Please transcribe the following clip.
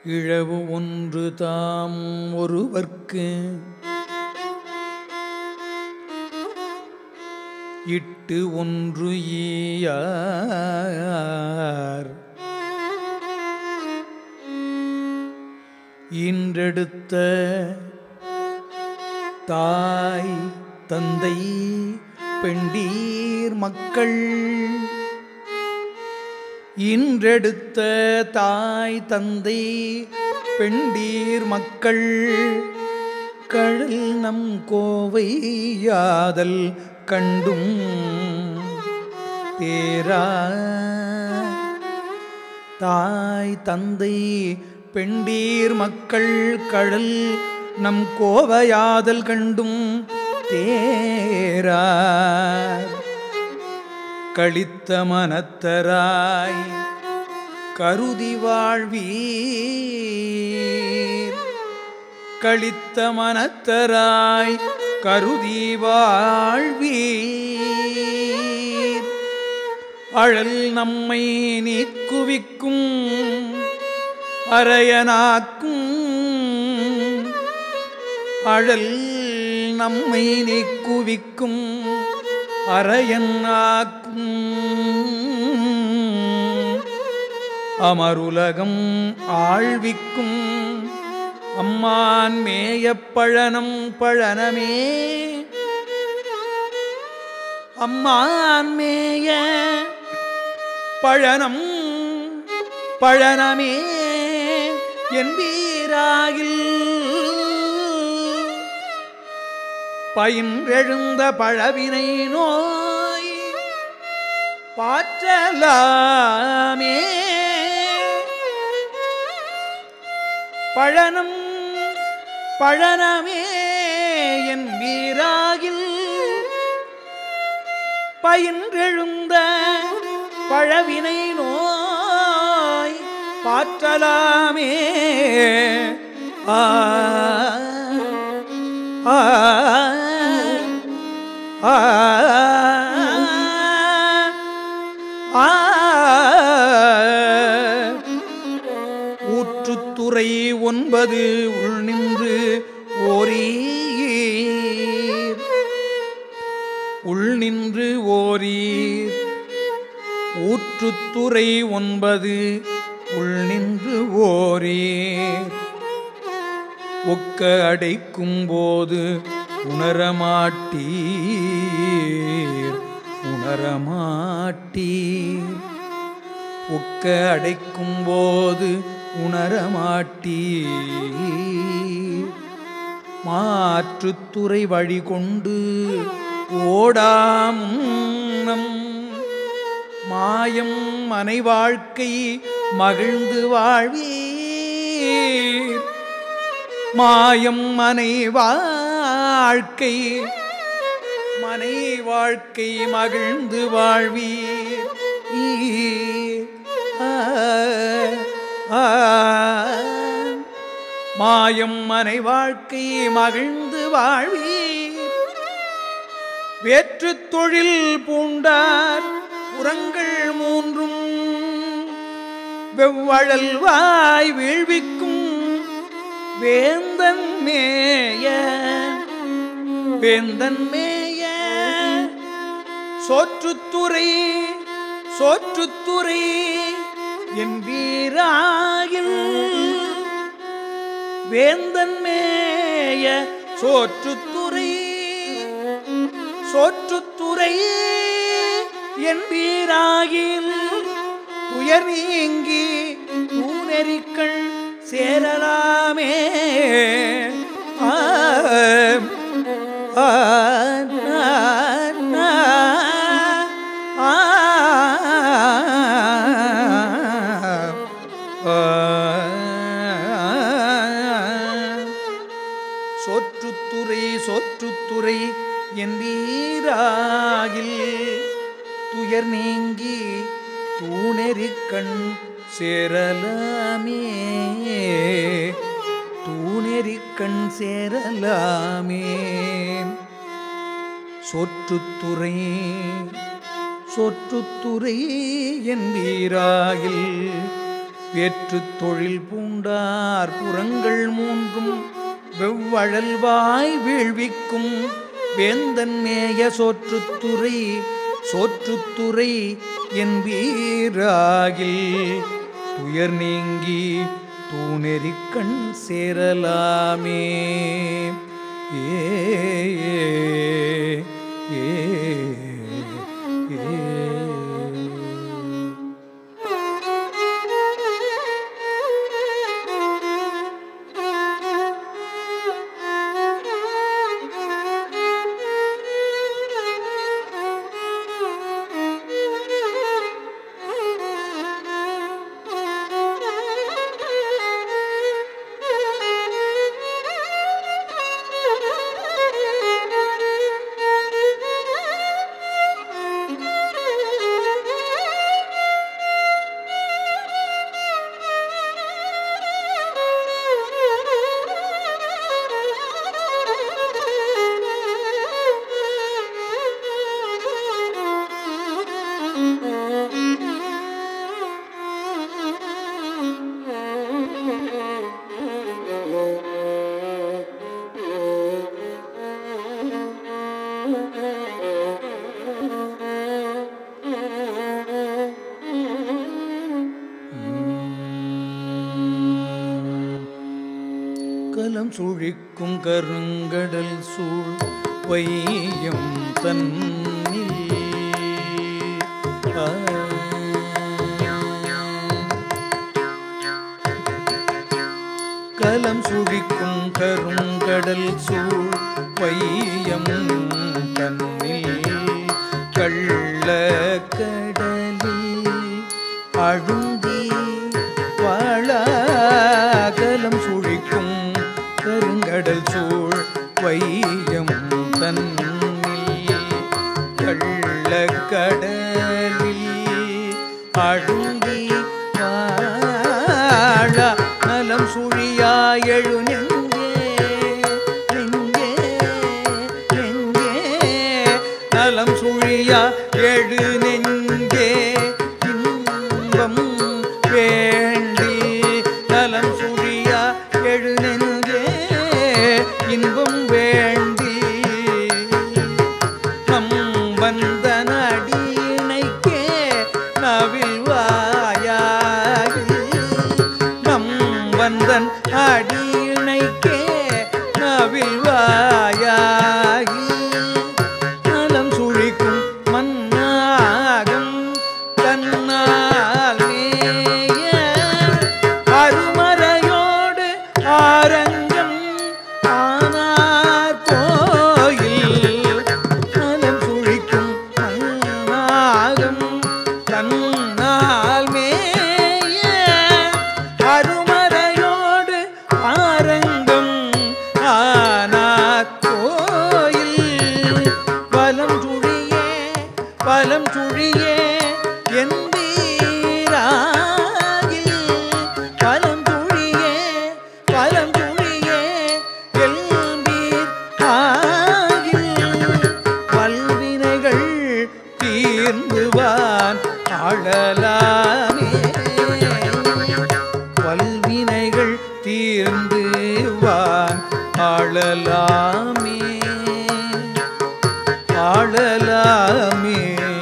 இழவு ஒன்று தாம் ஒருவர்க்கு இட்டு ஒன்று ஈயார் ஈன்றெடுத்த தாய் தந்தை பெண்டீர் மக்கள் இன்றெடுத்த தாய் தந்தை பெண்டீர் மக்கள் கழல் நம் கோவையாதல் கண்டும் தேரா தாய் தந்தை பெண்டீர் மக்கள் கழல் நம் கோவையாதல் கண்டும் தேரார் கழித்த மனத்தராய் கருதி வாழ்வீர் கழித்த மனத்தராய் கருதி வாழ்வீர் அழல் நம்மை நீக்குவிக்கும் அரையனாக்கும் அழல் நம்மை நீக்குவிக்கும் அரையன்னாக்கும் அமருலகம் ஆழ்விக்கும் அம்மான் மேயப் பழனம் பழனமே அம்மான் மேய பழனம் பழனமே என்பீராகில் பயின்றெழுந்த பழவினை நோய் பாற்றலாமே பழனம் பழனமே என் வீராகில் பயின்றெழுந்த பழவினை நோய் பாற்றலாமே ஆ ஆ ஆ ஆ ஊற்றுத்துறை ஒன்பது உள் நின்று ஓரீர் உள் நின்று ஓரீர் ஊற்றுத்துறை ஒன்பது உள் நின்று ஓரீர் ஒக்க அடைக்கும் போது உணரமாட்டீர் உணரமாட்டீர் ஒக்க அடைக்கும் போது உணரமாட்டீர் மாற்றுத்துறை வழி கொண்டு ஓடாமுன்னம் மாயம் மனை வாழ்க்கை மகிழ்ந்து வாழ்வீர் மாயம் மனை வாழ்க்கை மனை வாழ்க்கை மகிழ்ந்து வாழ்வீர் ஈ- ஆ, ஆ. மாயம் மனை வாழ்க்கை மகிழ்ந்து வாழ்வீர் வேற்று தொழில் பூண்டார் புறங்கள் மூன்றும் வெவ்வழல் வாய் வீழ்விக்கும் வேந்தன் மேய வேந்தன் மேய சோற்றுத்துறை சோற்றுத்துறை என் வீராயில் வேந்தன் மேய சோற்றுத்துறை சோற்றுத்துறை என் வீராகில் துயர் நீங்கி தூணெறிக்கள் சேரலாமே ஆ, ஆ, நா, நா, ஆ, ஆ. சோற்றுத்துறை சோற்றுத்துறை என் வீராகில் துயர் நீங்கி தூணெறிக்கண் சேரலாமே தூணெறிக்கண் சேரலாமே சோற்றுத்துறை சோற்றுத்துறை என் வீராகில் வேற்றுத் தொழில் பூண்டார் புறங்கள் மூன்றும் வெவ்வழல்வாய் வீழ்விக்கும் வேந்தன் மேய சோற்றுத்துறை சோற்றுத்துறை என்பீராகில் துயர் நீங்கி தூணெறிக்கண் சேரலாமே ஏ ஏ ஏ கலம் சுழிக்கும் கருங்கடல் சூழ் வையம் தன்னில் ஆ. கலம் சுழிக்கும் கருங்கடல் சூழ் வையம் தன்னில் கள்ள கடலில் அழுந்தி வாழாகலம் சுழிக்கும் கருங்கடல் சூழ் வையம் தன்னில் கள்ளக்கடலில் அழுந்தி வாழ நலம் சுழியா எழு நெஞ்சே நெஞ்சே நெஞ்சே நலம் சுழியா எழு நெஞ்சே இன்பம் வேண்டி நலம் சுழியா எழு நெஞ்சே இன்பம் வேண்டி நம் வந்த நடினைக்கே நவில் வாயாகி நம் வந்தன் அடியினைக்கே நவில் வாயாகி நலம் சுழிக்கும் மன்னாகம் தன்னால் மேய அருமறையோடு ஆரங்கம் ஆனார் கோயில் நலம் சுழிக்கும் மன்னாகம் தன்னால் மேய அருமறையோடு ஆரங்கம் ஆனார் கோயில் பலம் சுழியே பலம் சுழியே எந்தீராகில் பலம் சுழியே பலம் சுழியே எல்பீர் ஆகில் பல்வினைகள் தீர்ந்துவான் ஆழலாமே பல்வினைகள் தீர்ந்து வான் ஆளலாமே ஆளலாமே